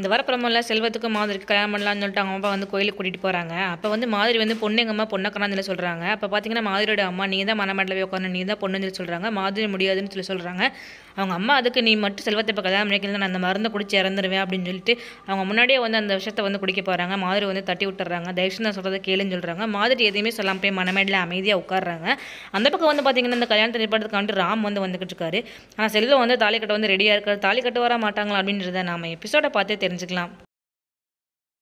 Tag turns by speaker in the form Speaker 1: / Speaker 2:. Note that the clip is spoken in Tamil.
Speaker 1: இந்த வர ப்ரமோல செல்வத்துக்கு மாதிரிக்கு கல்யாணம் பண்ணலாம்னு சொல்லிட்டு அவங்க அப்பா வந்து கோயிலுக்கு கூட்டிகிட்டு போகிறாங்க அப்போ வந்து மாதிரி வந்து பொண்ணு எங்கள் அம்மா பொண்ணக்கறான்னு சொல்லி சொல்கிறாங்க அப்போ பார்த்தீங்கன்னா மாதிரியோட அம்மா நீ தான் மனமேட்டில் போய் உட்காந்து நீ தான் பொண்ணுன்னு சொல்லி சொல்கிறாங்க மாதிரி முடியாதுன்னு சொல்லி சொல்கிறாங்க அவங்க அம்மா அதுக்கு நீ மட்டும் செல்வத்தை இப்போ கல்யாணம் பண்ணிக்கலாம் நான் அந்த மருந்தை குடிச்சு இறந்துருவேன் அப்படின்னு சொல்லிட்டு அவங்க முன்னாடியே வந்து அந்த விஷயத்தை வந்து குடிக்க போகிறாங்க மாதிரி வந்து தட்டி விட்டுறாங்க தயவுசெய்து நான் சொல்கிறத கேளுன்னு சொல்கிறாங்க மாதிரி எதையுமே சொல்லாம போய் மனமேட்டில் அமைதியாக உட்காடுறாங்க அந்த பக்கம் வந்து பார்த்தீங்கன்னா இந்த கல்யாணத்தை நிப்பாட்டுறதுக்காண்டி ராம் வந்து வந்துகிட்டு இருக்காரு ஆனால் செல்வம் வந்து தாலி கட்ட வந்து ரெடியாக இருக்காரு தாலி கட்ட வர மாட்டாங்களா அப்படின்றத நாம எபிசோட பார்த்தே தெரிஞ்சுக்கலாம்